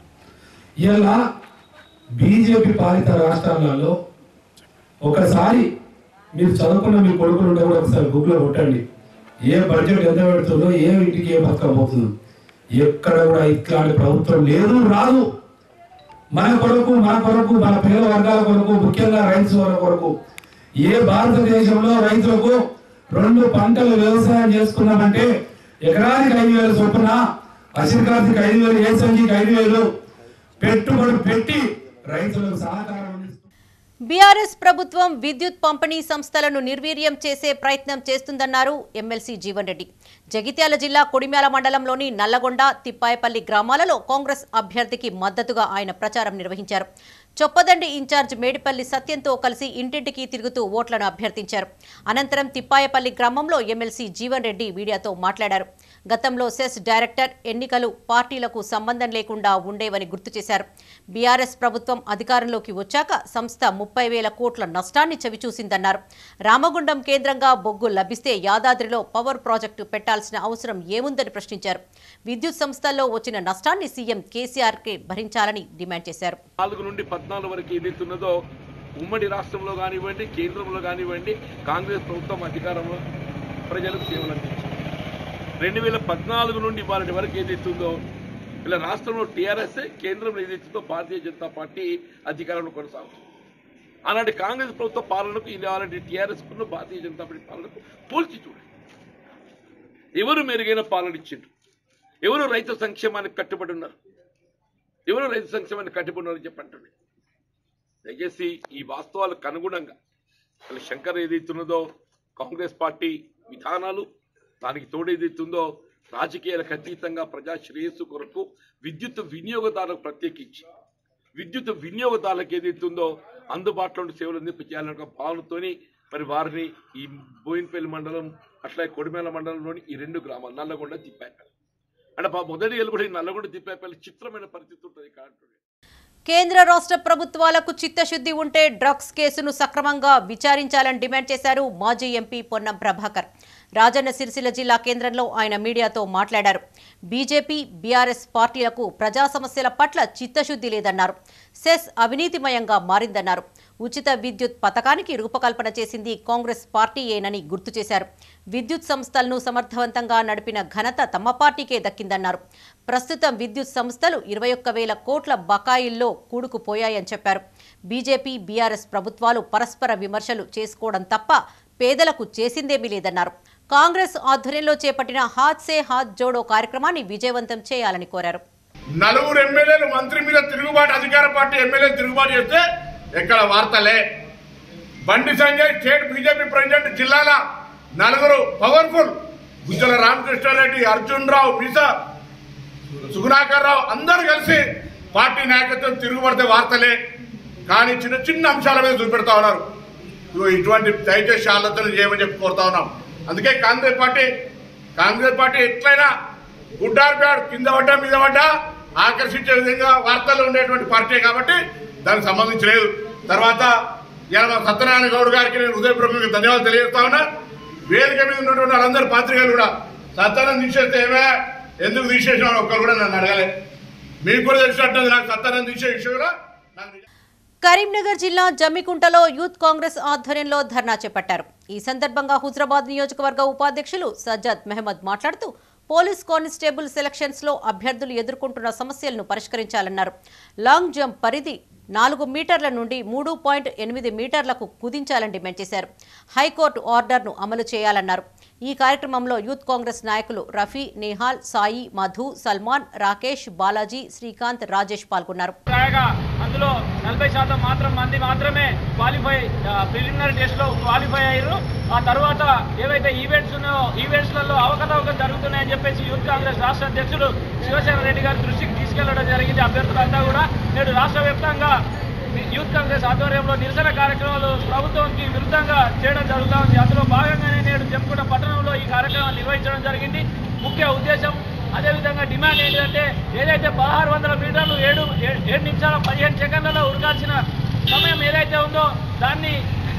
ఇలా బీజేపీ పాలిత రాష్ట్రాలలో ఒకసారి మీరు చదువుకున్న మీ కొడుకులు ఉంటే కూడా ఒకసారి గూగుల్లో కొట్టండి ఏ బడ్జెట్ ఎంత పెడుతుందో ఏ ఇంటికి ఏ పథకం పోతుందో ఎక్కడ కూడా ఇట్లాంటి ప్రభుత్వం లేదు రాదు మన కొరకు మన కొరకు మన పేద వర్గాల కొరకు ముఖ్యంగా రైతుల కొరకు ఏ భారతదేశంలో రైతులకు రెండు పంటలు వ్యవసాయం చేసుకున్నామంటే ఎకరానికి ఐదు వేల చొప్పున అసిరికార్తికి ఐదు వేలు ఏసంజికి ఐదు వేలు పెట్టుబడి పెట్టి రైతులకు సహకారం బీఆర్ఎస్ ప్రభుత్వం విద్యుత్ పంపిణీ సంస్థలను నిర్వీర్యం చేసే ప్రయత్నం చేస్తుందన్నారు ఎమ్మెల్సీ జీవన్ రెడ్డి జగిత్యాల జిల్లా కొడిమ్యాల మండలంలోని నల్లగొండ తిప్పాయపల్లి గ్రామాలలో కాంగ్రెస్ అభ్యర్థికి మద్దతుగా ఆయన ప్రచారం నిర్వహించారు చొప్పదండి ఇన్ఛార్జ్ మేడిపల్లి సత్యంతో కలిసి ఇంటింటికి తిరుగుతూ ఓట్లను అభ్యర్థించారు అనంతరం తిప్పాయపల్లి గ్రామంలో ఎమ్మెల్సీ జీవన్ రెడ్డి మీడియాతో మాట్లాడారు గతంలో సెస్ డైరెక్టర్ ఎన్నికలు పార్టీలకు సంబంధం లేకుండా ఉండేవని గుర్తు చేశారు బీఆర్ఎస్ ప్రభుత్వం అధికారంలోకి వచ్చాక సంస్థ ముప్పై వేల కోట్ల నష్టాన్ని చవిచూసిందన్నారు రామగుండం కేంద్రంగా బొగ్గు లభిస్తే యాదాద్రిలో పవర్ ప్రాజెక్టు పెట్టాల్సిన అవసరం ఏముందని ప్రశ్నించారు విద్యుత్ సంస్థల్లో వచ్చిన నష్టాన్ని సీఎం కేసీఆర్కే భరించాలని డిమాండ్ చేశారు నాలుగు నుండి పద్నాలుగు వరకు ఏదైతున్నదో ఉమ్మడి రాష్ట్రంలో కానివ్వండి కేంద్రంలో కానివ్వండి కాంగ్రెస్ ప్రభుత్వం అధికారంలో ప్రజలకు సేవలు అందించింది రెండు వేల పద్నాలుగు నుండి ఇవాళ వరకు ఏదైతుందో ఇలా రాష్ట్రంలో టీఆర్ఎస్ కేంద్రంలో ఏదైతుందో భారతీయ జనతా పార్టీ అధికారంలో కొనసాగుతుంది అలాంటి కాంగ్రెస్ ప్రభుత్వ పాలనకు ఇలాంటి టీఆర్ఎస్ భారతీయ జనతా పార్టీ పాలనకు పోల్చి చూడండి ఎవరు మెరుగైన పాలన ఇచ్చిండ్రు ఎవరు రైతు సంక్షేమానికి కట్టుబడి ఉన్నారు ఎవరు రైతు సంక్షేమానికి కట్టుబడి ఉన్నారని చెప్పి అంటుండే దయచేసి ఈ వాస్తవాలకు అనుగుణంగా అసలు శంకర్ ఏదైతున్నదో కాంగ్రెస్ పార్టీ విధానాలు దానికి తోడు ఏదైతుందో రాజకీయాలకు అతీతంగా ప్రజా శ్రేయస్సు కొరకు విద్యుత్ వినియోగదారులకు ప్రత్యేకించి విద్యుత్ వినియోగదారులకు ఏదైతుందో అందుబాటులో ఉండే సేవలు అందింపజేయాలనే ఒక భావనతోని మరి వారిని ఈ బోయిన్పల్లి మండలం అట్లా కొడిమేల మండలంలోని ఈ రెండు గ్రామాలు నల్లగొండ తిప్పాపల్లి అంటే పా- మొదటి ఏళ్ళు కూడా ఈ నల్లగొండ తిప్పాపల్లి చిత్రమైన పరిస్థితి ఉంటుంది ఇక్కడ అంటుండే. కేంద్ర రాష్ట్ర ప్రభుత్వాలకు చిత్తశుద్ధి ఉంటే డ్రగ్స్ కేసును సక్రమంగా విచారించాలని డిమాండ్ చేశారు మాజీ ఎంపీ పొన్నం ప్రభాకర్ రాజన్న సిరిసిల్ల జిల్లా కేంద్రంలో ఆయన మీడియాతో మాట్లాడారు బీజేపీ బీఆర్ఎస్ పార్టీలకు ప్రజా సమస్యల పట్ల చిత్తశుద్ధి లేదన్నారు సెస్ అవినీతిమయంగా మారిందన్నారు ఉచిత విద్యుత్ పథకానికి రూపకల్పన చేసింది కాంగ్రెస్ పార్టీయేనని గుర్తు చేశారు విద్యుత్ సంస్థలను సమర్థవంతంగా నడిపిన ఘనత తమ పార్టీకే దక్కిందన్నారు ప్రస్తుతం విద్యుత్ సంస్థలు ఇరవై ఒక్క వేల కోట్ల బకాయిల్లో కూడుకుపోయాయని చెప్పారు బీజేపీ బీఆర్ఎస్ ప్రభుత్వాలు పరస్పర విమర్శలు చేసుకోవడం తప్ప పేదలకు చేసిందేమీ లేదన్నారు కాంగ్రెస్ ఆధ్వర్యంలో చేపట్టిన హాత్ సే హాత్ జోడో కార్యక్రమాన్ని విజయవంతం చేయాలని కోరారు నలుగురు ఎమ్మెల్యేలు మంత్రి మీద తిరుగుబాటు అధికార పార్టీ ఎమ్మెల్యేలు తిరుగుబాటు చేస్తే ఎక్కడ వార్తలే బండి సంజయ్ స్టేట్ బీజేపీ ప్రెసిడెంట్ జిల్లాల నలుగురు పవర్ఫుల్ గుజ్జల రామకృష్ణారెడ్డి అర్జున్ రావు మీసా సుగుణాకర్ రావు అందరూ కలిసి పార్టీ నాయకత్వం తిరుగుబడితే వార్తలే కానీ చిన్న చిన్న అంశాల మీద చూపెడతా ఉన్నారు ఇగో ఇటువంటి దయచేసి ఆలోచన చేయమని చెప్పి కోరుతా ఉన్నాం అందుకే కాంగ్రెస్ పార్టీ కాంగ్రెస్ పార్టీ ఎట్లయినా గుడ్డార్ బ్యాడ్ కింద పడ్డా మీద పడ్డా ఆకర్షించే విధంగా వార్తలు ఉండేటువంటి పార్టీ కాబట్టి దానికి సంబంధించి లేదు తర్వాత ఇలా మా సత్యనారాయణ గౌడ్ గారికి నేను హృదయపూర్వకంగా ధన్యవాదాలు తెలియజేస్తా ఉన్నా వేదిక మీద ఉన్నటువంటి వాళ్ళందరూ పాత్రికలు కూడా సత్యానం తీసేస్తే ఏమే ఎందుకు తీసేసిన ఒక్కరు కూడా నన్ను అడగలే మీకు కూడా తెలిసినట్టుంది నాకు సత్యానం తీసే విషయం కూడా నాకు కరీంనగర్ జిల్లా జమ్మికుంటలో యూత్ కాంగ్రెస్ ఆధ్వర్యంలో ధర్నా చేపట్టారు ఈ సందర్భంగా హుజరాబాద్ నియోజకవర్గ ఉపాధ్యక్షులు సజ్జద్ మెహమద్ మాట్లాడుతూ పోలీస్ కానిస్టేబుల్ సెలక్షన్స్ లో అభ్యర్థులు ఎదుర్కొంటున్న సమస్యలను పరిష్కరించాలన్నారు లాంగ్ జంప్ పరిధి నాలుగు మీటర్ల నుండి మూడు పాయింట్ ఎనిమిది మీటర్లకు కుదించాలని డిమాండ్ చేశారు హైకోర్టు ఆర్డర్ను అమలు చేయాలన్నారు ఈ కార్యక్రమంలో యూత్ కాంగ్రెస్ నాయకులు రఫీ నేహాల్ సాయి మధు సల్మాన్ రాకేష్ బాలాజీ శ్రీకాంత్ రాజేష్ పాల్గొన్నారు రాయగా అందులో నలభై శాతం మాత్రం మంది మాత్రమే క్వాలిఫై ప్రిలిమినరీ టెస్ట్ లో క్వాలిఫై అయ్యారు ఆ తర్వాత ఏవైతే ఈవెంట్స్ ఉన్నాయో ఈవెంట్స్లలో అవకతవకలు జరుగుతున్నాయని చెప్పేసి యూత్ కాంగ్రెస్ రాష్ట్ర అధ్యక్షుడు శివసేన రెడ్డి గారి దృష్టికి తీసుకెళ్లడం జరిగింది అభ్యర్థులంతా కూడా నేడు రాష్ట్ర వ్యాప్తంగా యూత్ కాంగ్రెస్ ఆధ్వర్యంలో నిరసన కార్యక్రమాలు ప్రభుత్వానికి విరుద్ధంగా చేయడం జరుగుతూ ఉంది అందులో భాగంగానే నేడు జమ్మికుంట పట్టణంలో ఈ కార్యక్రమాన్ని నిర్వహించడం జరిగింది ముఖ్య ఉద్దేశం అదేవిధంగా డిమాండ్ ఏంటంటే ఏదైతే పదహారు వందల మీటర్లు ఏడు ఏ- ఏడు నిమిషాల పదిహేను సెకండ్లలో ఉరకాల్సిన సమయం ఏదైతే ఉందో దాన్ని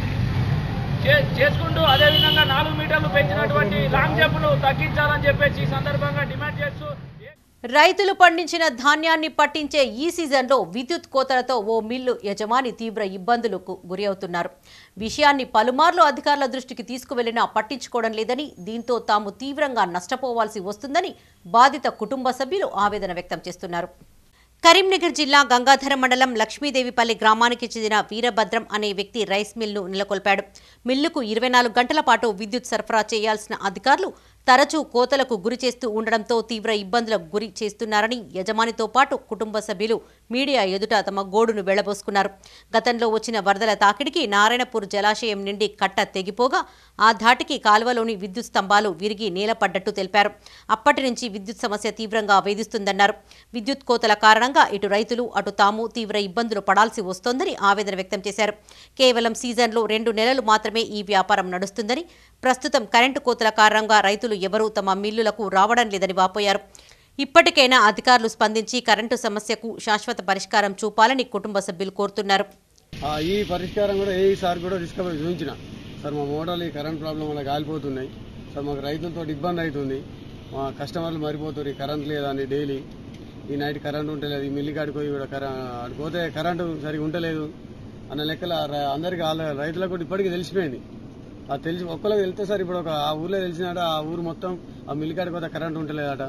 చే- చేసుకుంటూ అదేవిధంగా నాలుగు మీటర్లు పెంచినటువంటి లాంగ్ జంప్ను తగ్గించాలని చెప్పేసి ఈ సందర్భంగా డిమాండ్ చేస్తూ రైతులు పండించిన ధాన్యాన్ని పట్టించే ఈ సీజన్లో విద్యుత్ కోతలతో ఓ మిల్లు యజమాని తీవ్ర ఇబ్బందులకు గురి అవుతున్నారు విషయాన్ని పలుమార్లు అధికారుల దృష్టికి తీసుకువెళ్లినా పట్టించుకోవడం లేదని దీంతో తాము తీవ్రంగా నష్టపోవాల్సి వస్తుందని బాధిత కుటుంబ సభ్యులు ఆవేదన వ్యక్తం చేస్తున్నారు కరీంనగర్ జిల్లా గంగాధర మండలం లక్ష్మీదేవిపల్లి గ్రామానికి చెందిన వీరభద్రం అనే వ్యక్తి రైస్ మిల్ను నెలకొల్పాడు మిల్లుకు ఇరవై నాలుగు గంటల పాటు విద్యుత్ సరఫరా చేయాల్సిన అధికారులు తరచూ కోతలకు గురి చేస్తూ ఉండడంతో తీవ్ర ఇబ్బందులకు గురి చేస్తున్నారని యజమానితో పాటు కుటుంబ సభ్యులు మీడియా ఎదుట తమ గోడును వెళ్లబోసుకున్నారు గతంలో వచ్చిన వరదల తాకిడికి నారాయణపూర్ జలాశయం నుండి కట్ట తెగిపోగా ఆ ధాటికి కాలువలోని విద్యుత్ స్తంభాలు విరిగి నేలపడ్డట్టు తెలిపారు అప్పటి నుంచి విద్యుత్ సమస్య తీవ్రంగా వేధిస్తుందన్నారు విద్యుత్ కోతల కారణంగా ఇటు రైతులు అటు తాము తీవ్ర ఇబ్బందులు పడాల్సి వస్తోందని ఆవేదన వ్యక్తం చేశారు కేవలం సీజన్లో రెండు నెలలు మాత్రమే ఈ వ్యాపారం నడుస్తుందని ప్రస్తుతం కరెంటు కోతల కారణంగా రైతులు ఎవరూ తమ మిల్లులకు రావడం లేదని వాపోయారు ఇప్పటికైనా అధికారులు స్పందించి కరెంటు సమస్యకు శాశ్వత పరిష్కారం చూపాలని కుటుంబ సభ్యులు కోరుతున్నారు ఆ, ఈ పరిష్కారం కూడా ఏ సార్ కూడా డిస్కవర్ చూపించిన సార్ మా మోటార్లు ఈ కరెంట్ ప్రాబ్లం వల్ల కాలిపోతున్నాయి సార్ మాకు రైతులతో ఇబ్బంది అవుతుంది మా కస్టమర్లు మరిపోతున్నారు ఈ కరెంట్ లేదని డైలీ ఈ నైట్ కరెంట్ ఉంటలేదు ఈ మిల్లి కాడికి పోయి కూడా కరెంట్ ఆడికి పోతే కరెంటు సరిగా ఉంటలేదు అన్న లెక్కల ర- అందరికి వాళ్ళ రైతులకు కూడా ఇప్పటికీ తెలిసిపోయింది ఆ తెలిసి ఒక్కరికి వెళ్తే సార్ ఇప్పుడు ఒక ఆ ఊర్లో తెలిసినాడ ఆ ఊరు మొత్తం ఆ మిల్లి కాడికి పోతే కరెంట్ ఉంటలేదట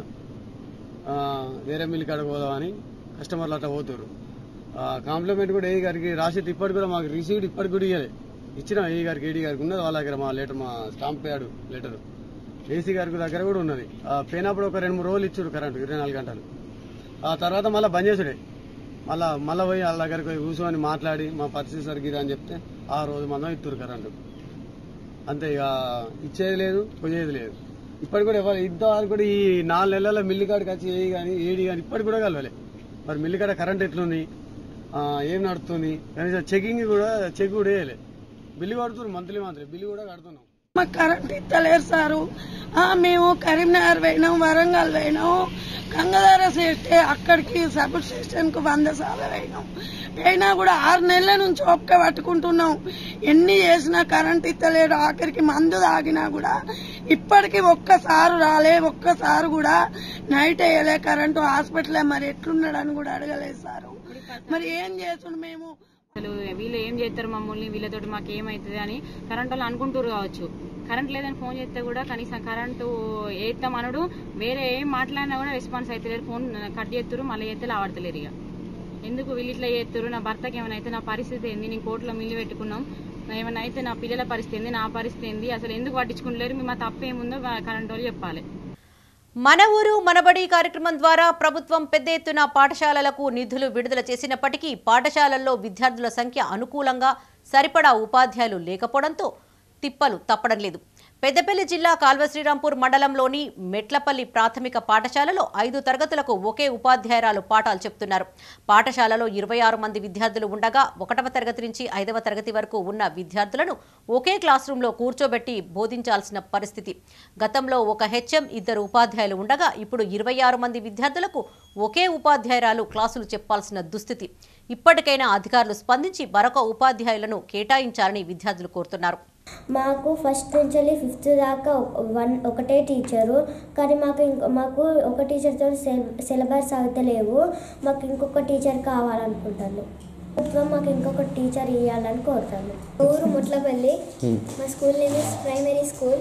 ఆ, వేరే మిల్లి కాడికి పోదామని కస్టమర్లు అట్లా పోతారు కాంప్లిమెంట్ కూడా ఏ గారికి రాసేది ఇప్పటికి కూడా మాకు రిసీవ్డ్ ఇప్పటికి కూడా ఇవ్వలే ఇచ్చిన ఏ గారికి ఏడీ గారికి ఉన్నది వాళ్ళ దగ్గర మా లెటర్ మా స్టాంప్ ప్యాడ్ లెటర్ ఏసీ గారికి దగ్గర కూడా ఉన్నది ఆ, పోయినప్పుడు ఒక రెండు మూడు రోజులు ఇచ్చారు కరెంట్ ఇరవై నాలుగు గంటలు ఆ తర్వాత మళ్ళీ బంద్ చేసుడే మళ్ళా మళ్ళీ పోయి వాళ్ళ దగ్గరికి పోయి కూర్చొని మాట్లాడి మా పరిస్థితి సరిగ్గా అని చెప్తే ఆ రోజు మనం ఇస్తారు కరెంటు అంతే ఇక ఇచ్చేది లేదు పోయేది లేదు ఇప్పటి కూడా ఎవరు ఇంతవరకు కూడా ఈ నాలుగు నెలల మిల్లి కాడికి వచ్చి ఏది కానీ ఏడి కానీ ఇప్పటికి కూడా కలవలే మరి మిల్లి కాడ కరెంట్ ఎట్లుంది ఆ, ఏం నడుస్తుంది కనీసం చెకింగ్ కూడా చెక్ కూడా వేయలే బిల్లు కడుతున్నాం మంత్లీ మంత్లీ బిల్లు కూడా కడుతున్నాం మాకు కరెంట్ ఇస్తలేరు సారు ఆ, మేము కరీంనగర్ పోయినాం వరంగల్ పోయినాం గంగాధర చేస్తే అక్కడికి సబ్ స్టేషన్ కు వంద సార్లు పోయినాం అయినా కూడా ఆరు నెలల నుంచి ఓపిక పట్టుకుంటున్నాం ఎన్ని చేసినా కరెంట్ ఇస్తలేడు ఆఖరికి మందు తాగినా కూడా ఇప్పటికి ఒక్కసారి రాలే ఒక్కసారి కూడా నైట్ వేయలే కరెంటు హాస్పిటల్ మరి ఎట్లున్నాడని కూడా అడగలేదు సారు మరి ఏం చేస్తుండు మేము అసలు వీళ్ళు ఏం చేస్తారు మమ్మల్ని వీళ్ళతోటి మాకు ఏమవుతుంది అని కరెంట్ వాళ్ళు అనుకుంటారు కావచ్చు కరెంట్ లేదని ఫోన్ చేస్తే కూడా కనీసం కరెంటు వేస్తాం అనడు వేరే ఏం మాట్లాడినా కూడా రెస్పాన్స్ అవుతలేరు ఫోన్ కట్ చేస్తారు మళ్ళీ చేస్తే లావడతలేరు ఇక ఎందుకు వీళ్ళు ఇట్లా చేస్తారు నా భర్తకి ఏమైనా అయితే నా పరిస్థితి ఏంది నేను కోర్టులో మిల్లు పెట్టుకున్నాం ఏమైనా అయితే నా పిల్లల పరిస్థితి ఏంది నా పరిస్థితి ఏంది అసలు ఎందుకు పట్టించుకుంటలేరు మీ మా తప్పు ఏముందో కరెంట్ వాళ్ళు చెప్పాలి మన ఊరు మనబడి కార్యక్రమం ద్వారా ప్రభుత్వం పెద్ద ఎత్తున పాఠశాలలకు నిధులు విడుదల చేసినప్పటికీ పాఠశాలల్లో విద్యార్థుల సంఖ్య అనుకూలంగా సరిపడా ఉపాధ్యాయులు లేకపోవడంతో తిప్పలు తప్పడం లేదు పెద్దపల్లి జిల్లా కాల్వ శ్రీరాంపూర్ మండలంలోని మెట్లపల్లి ప్రాథమిక పాఠశాలలో ఐదు తరగతులకు ఒకే ఉపాధ్యాయురాలు పాఠాలు చెప్తున్నారు పాఠశాలలో ఇరవై ఆరు మంది విద్యార్థులు ఉండగా ఒకటవ తరగతి నుంచి ఐదవ తరగతి వరకు ఉన్న విద్యార్థులను ఒకే క్లాస్ రూమ్లో కూర్చోబెట్టి బోధించాల్సిన పరిస్థితి గతంలో ఒక హెచ్ఎం ఇద్దరు ఉపాధ్యాయులు ఉండగా ఇప్పుడు ఇరవై ఆరు మంది విద్యార్థులకు ఒకే ఉపాధ్యాయురాలు క్లాసులు చెప్పాల్సిన దుస్థితి ఇప్పటికైనా అధికారులు స్పందించి మరొక ఉపాధ్యాయులను కేటాయించాలని విద్యార్థులు కోరుతున్నారు మాకు ఫస్ట్ నుంచి వెళ్ళి ఫిఫ్త్ దాకా ఒక- వన్ ఒకటే టీచరు కానీ మాకు ఇంకో మాకు ఒక టీచర్తో సిలబస్ అవుతలేవు మాకు ఇంకొక టీచర్ కావాలనుకుంటాను ప్రభుత్వం మాకు ఇంకొక టీచర్ ఇవ్వాలని కోరుతాను ఊరు ముట్లపల్లి మా school name is primary school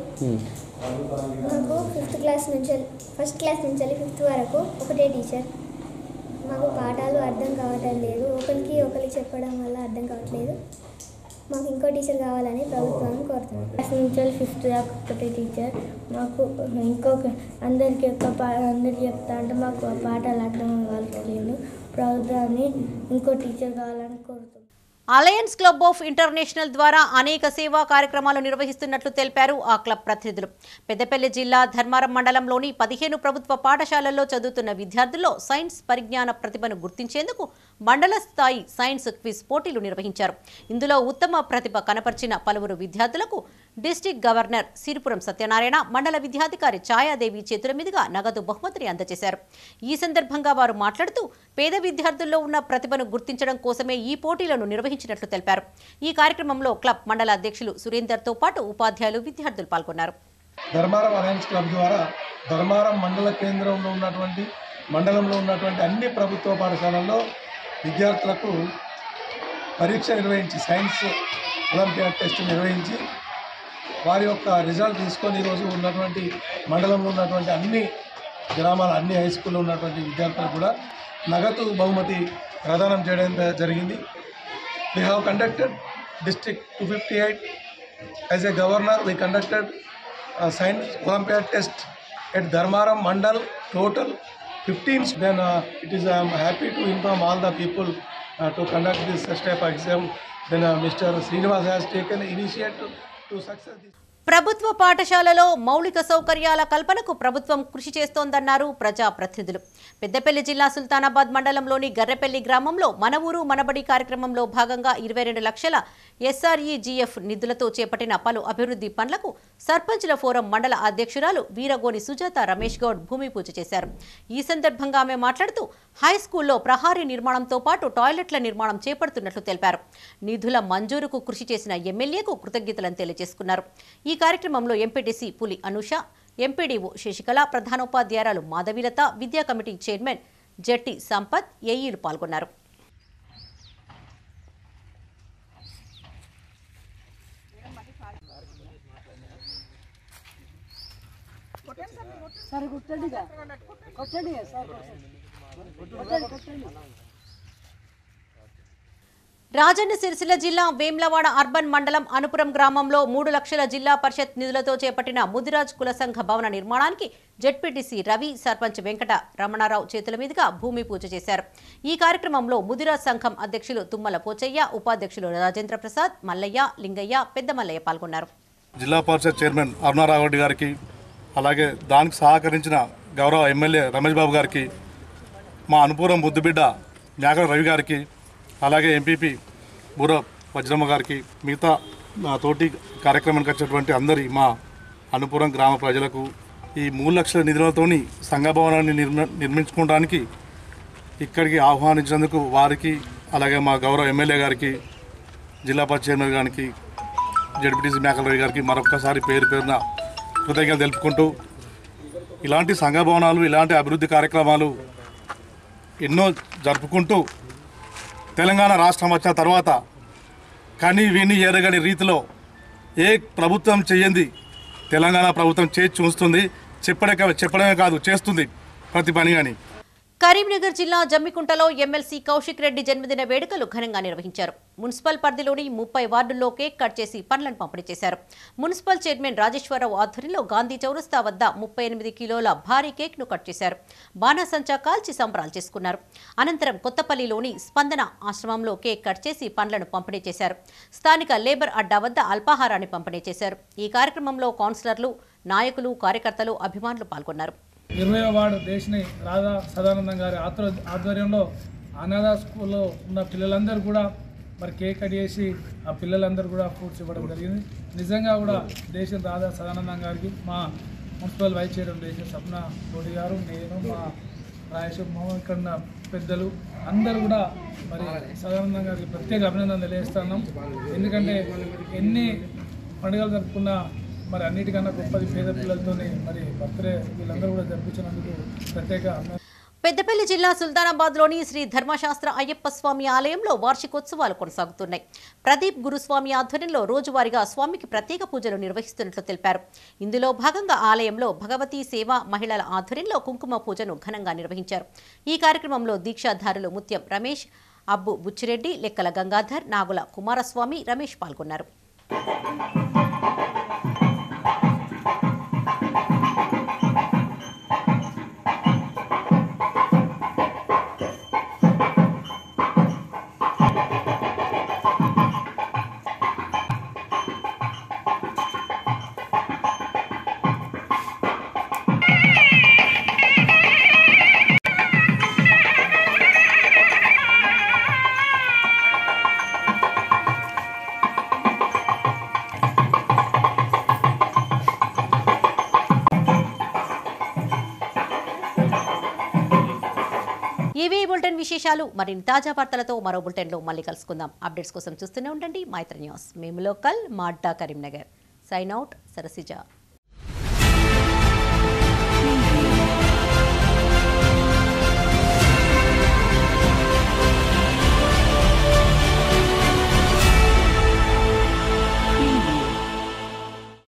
మాకు ఫిఫ్త్ క్లాస్ నుంచి ఫస్ట్ క్లాస్ నుంచి వెళ్ళి ఫిఫ్త్ వరకు ఒకటే టీచర్ మాకు పాఠాలు అర్థం కావటం లేదు ఒకరికి ఒకరికి చెప్పడం వల్ల అర్థం కావట్లేదు మాకు ఇంకో టీచర్ కావాలని ప్రభుత్వాన్ని కోరుతున్నాం క్లాస్ నుంచి ఫిఫ్త్ దాకా ఒకటే టీచర్ మాకు ఇంకొక అందరికీ ఒక పా అందరికి చెప్తా అంటే మాకు ఆ పాఠాలు అర్థం కావట్లేదు ప్రభుత్వాన్ని ఇంకో టీచర్ కావాలని కోరుతున్నాం అలయన్స్ క్లబ్ ఆఫ్ ఇంటర్నేషనల్ ద్వారా అనేక సేవా కార్యక్రమాలు నిర్వహిస్తున్నట్లు తెలిపారు ఆ క్లబ్ ప్రతినిధులు పెద్దపల్లి జిల్లా ధర్మారం మండలంలోని పదిహేను ప్రభుత్వ పాఠశాలల్లో చదువుతున్న విద్యార్థుల్లో సైన్స్ పరిజ్ఞాన ప్రతిభను గుర్తించేందుకు మండల స్థాయి సైన్స్ క్విజ్ పోటీలు నిర్వహించారు ఇందులో ఉత్తమ ప్రతిభ కనపరిచిన పలువురు విద్యార్థులకు డిస్టిక్ గవర్నర్ సిరిపురం సత్యనారాయణ మండల విద్యాధికారి ఛాయాదేవి చేతుల మీదుగా నగదు బహుమతిని అందజేశారు ఈ సందర్భంగా వారు మాట్లాడుతూ పేద విద్యార్థుల్లో ఉన్న ప్రతిభను గుర్తించడం కోసమే ఈ పోటీలను నిర్వహించినట్లు తెలిపారు ఈ కార్యక్రమంలో క్లబ్ మండల అధ్యక్షులు సురేందర్తో పాటు ఉపాధ్యాయులు విద్యార్థులు పాల్గొన్నారు ధర్మారం అలయన్స్ క్లబ్ ద్వారా ధర్మారం మండల కేంద్రంలో ఉన్నటువంటి మండలంలో ఉన్నటువంటి అన్ని ప్రభుత్వ పాఠశాలల్లో విద్యార్థులకు పరీక్ష నిర్వహించి సైన్స్ ఒలింపియాడ్ టెస్ట్ నిర్వహించి వారి యొక్క రిజల్ట్ తీసుకొని ఈరోజు ఉన్నటువంటి మండలంలో ఉన్నటువంటి అన్ని గ్రామాల అన్ని హై స్కూల్లో ఉన్నటువంటి విద్యార్థులకు కూడా నగదు బహుమతి ప్రదానం చేయడం జరిగింది we have conducted district 258 as a governor we conducted uh, science Olympiad test at Dharmaram Mandal, total 15. Then uh, it is, I am happy to inform all the people uh, to conduct this such type of exam. Then uh, Mr. Srinivas has taken initiative to success this. ప్రభుత్వ పాఠశాలలో మౌలిక సౌకర్యాల కల్పనకు ప్రభుత్వం కృషి చేస్తోందన్నారు ప్రజాప్రతినిధులు పెద్దపల్లి జిల్లా సుల్తానాబాద్ మండలంలోని గర్రెపల్లి గ్రామంలో మన ఊరు మనబడి కార్యక్రమంలో భాగంగా ఇరవై రెండు లక్షల ఎస్ఆర్ఈజీఎఫ్ నిధులతో చేపట్టిన పలు అభివృద్ధి పనులకు సర్పంచుల ఫోరం మండల అధ్యక్షురాలు వీరగోని సుజాత రమేష్ గౌడ్ భూమి పూజ చేశారు ఈ సందర్భంగా ఆమె మాట్లాడుతూ హై స్కూల్లో ప్రహారీ నిర్మాణంతో పాటు టాయిలెట్ల నిర్మాణం చేపడుతున్నట్లు తెలిపారు నిధుల మంజూరుకు కృషి చేసిన ఎమ్మెల్యేకు కృతజ్ఞతలను తెలియజేసుకున్నారు ఈ కార్యక్రమంలో ఎంపీటీసీ పులి అనుష ఎంపీడీఓ శశికళ ప్రధానోపాధ్యాయురాలు మాధవీలత విద్యా కమిటీ చైర్మన్ జట్టి సంపత్ ఏఈలు పాల్గొన్నారు సార్ కొట్టండి కొట్టండి సార్ కొట్టండి కొట్టండి రాజన్న సిరిసిల్ల జిల్లా వేమ్లవాడ అర్బన్ మండలం అనుపురం గ్రామంలో మూడు లక్షల జిల్లా పరిషత్ నిధులతో చేపట్టిన ముదిరాజ్ కుల సంఘ భవన నిర్మాణానికి జెడ్పీటీసీ రవి సర్పంచ్ వెంకట రమణారావు చేతుల మీదుగా భూమి పూజ చేశారు ఈ కార్యక్రమంలో ముదిరాజ్ సంఘం అధ్యక్షులు తుమ్మల పోచయ్య ఉపాధ్యక్షులు రాజేంద్ర ప్రసాద్ మల్లయ్య లింగయ్య పెద్ద మల్లయ్య పాల్గొన్నారు జిల్లా పరిషత్ చైర్మన్ అరుణారావు గారికి అలాగే దానికి సహకరించిన గౌరవ ఎమ్మెల్యే రమేష్ బాబు గారికి మా అనుపూరం ముద్దుబిడ్డ మేకల రవి గారికి అలాగే ఎంపీపీ బూర వజ్రమ్మ గారికి మిగతా నా తోటి కార్యక్రమానికి వచ్చినటువంటి అందరి మా అనుపురం గ్రామ ప్రజలకు ఈ మూడు లక్షల నిధులతోని సంఘభవనాన్ని నిర్మ నిర్మించుకోవడానికి ఇక్కడికి ఆహ్వానించినందుకు వారికి అలాగే మా గౌరవ ఎమ్మెల్యే గారికి జిల్లా పరిషత్ చైర్మన్ గారికి జడ్పీటీసీ మేకలరావు గారికి మరొకసారి పేరు పేరున కృతజ్ఞతలు తెలుపుకుంటూ ఇలాంటి సంఘ భవనాలు ఇలాంటి అభివృద్ధి కార్యక్రమాలు ఎన్నో జరుపుకుంటూ తెలంగాణ రాష్ట్రం వచ్చిన తర్వాత కానీ విని ఎరగని రీతిలో ఏ ప్రభుత్వం చేయంది తెలంగాణ ప్రభుత్వం చేసి చూస్తుంది చెప్పడే కా- చెప్పడమే కాదు చేస్తుంది ప్రతి పని కానీ కరీంనగర్ జిల్లా జమ్మికుంటలో ఎమ్మెల్సీ కౌశిక్ రెడ్డి జన్మదిన వేడుకలు ఘనంగా నిర్వహించారు మున్సిపల్ పరిధిలోని ముప్పై వార్డుల్లో కేక్ కట్ చేసి పండ్లను పంపిణీ చేశారు మున్సిపల్ చైర్మన్ రాజేశ్వరరావు ఆధ్వర్యంలో గాంధీ చౌరస్తా వద్ద ముప్పై ఎనిమిది కిలోల భారీ కేక్ ను కట్ చేశారు బాణాసంచా కాల్చి సంబరాలు చేసుకున్నారు అనంతరం కొత్తపల్లిలోని స్పందన ఆశ్రమంలో కేక్ కట్ చేసి పండ్లను పంపిణీ చేశారు స్థానిక లేబర్ అడ్డా వద్ద అల్పాహారాన్ని పంపిణీ చేశారు ఈ కార్యక్రమంలో కౌన్సిలర్లు నాయకులు కార్యకర్తలు అభిమానులు పాల్గొన్నారు ఇరవై వార్డు దేశని రాధా సదానందం గారి ఆధ్వ ఆధ్వర్యంలో అనాథ స్కూల్లో ఉన్న పిల్లలందరూ కూడా మరి కేక్ కట్ చేసి ఆ పిల్లలందరూ కూడా ఫ్రూట్స్ ఇవ్వడం జరిగింది నిజంగా కూడా దేశం రాధా సదానందం గారికి మా మున్సిపల్ వైస్ చైర్మన్ దేశం సప్న తోడి గారు నేను మా రాయేశ్వర్ మోహన్ ఇక్కడ ఉన్న పెద్దలు అందరూ కూడా మరి సదానందం గారికి ప్రత్యేక అభినందన తెలియజేస్తున్నాం ఎందుకంటే ఎన్ని పండుగలు జరుపుకున్నా మరి అన్నిటికన్నా గొప్పది పేద పిల్లలతోనే మరి బర్త్డే వీళ్ళందరూ కూడా జరిపించినందుకు ప్రత్యేక అభినందనలు. పెద్దపల్లి జిల్లా సుల్తానాబాద్లోని శ్రీ ధర్మశాస్త్ర అయ్యప్ప స్వామి ఆలయంలో వార్షికోత్సవాలు కొనసాగుతున్నాయి ప్రదీప్ గురుస్వామి ఆధ్వర్యంలో రోజువారీగా స్వామికి ప్రత్యేక పూజలు నిర్వహిస్తున్నట్లు తెలిపారు ఇందులో భాగంగా ఆలయంలో భగవతీ సేవ మహిళల ఆధ్వర్యంలో కుంకుమ పూజను ఘనంగా నిర్వహించారు ఈ కార్యక్రమంలో దీక్షాధారులు ముత్యం రమేష్ అబ్బు బుచ్చిరెడ్డి లెక్కల గంగాధర్ నాగుల కుమారస్వామి రమేష్ పాల్గొన్నారు ఇవి ఈ బులెటిన్ విశేషాలు మరిన్ని తాజా వార్తలతో మరో బులెటిన్లో మళ్ళీ కలుసుకుందాం అప్డేట్స్ కోసం చూస్తూనే ఉండండి మైత్రి న్యూస్ మేము లోకల్ మాడ్డా కరీంనగర్ సైన్ అవుట్ సరసిజా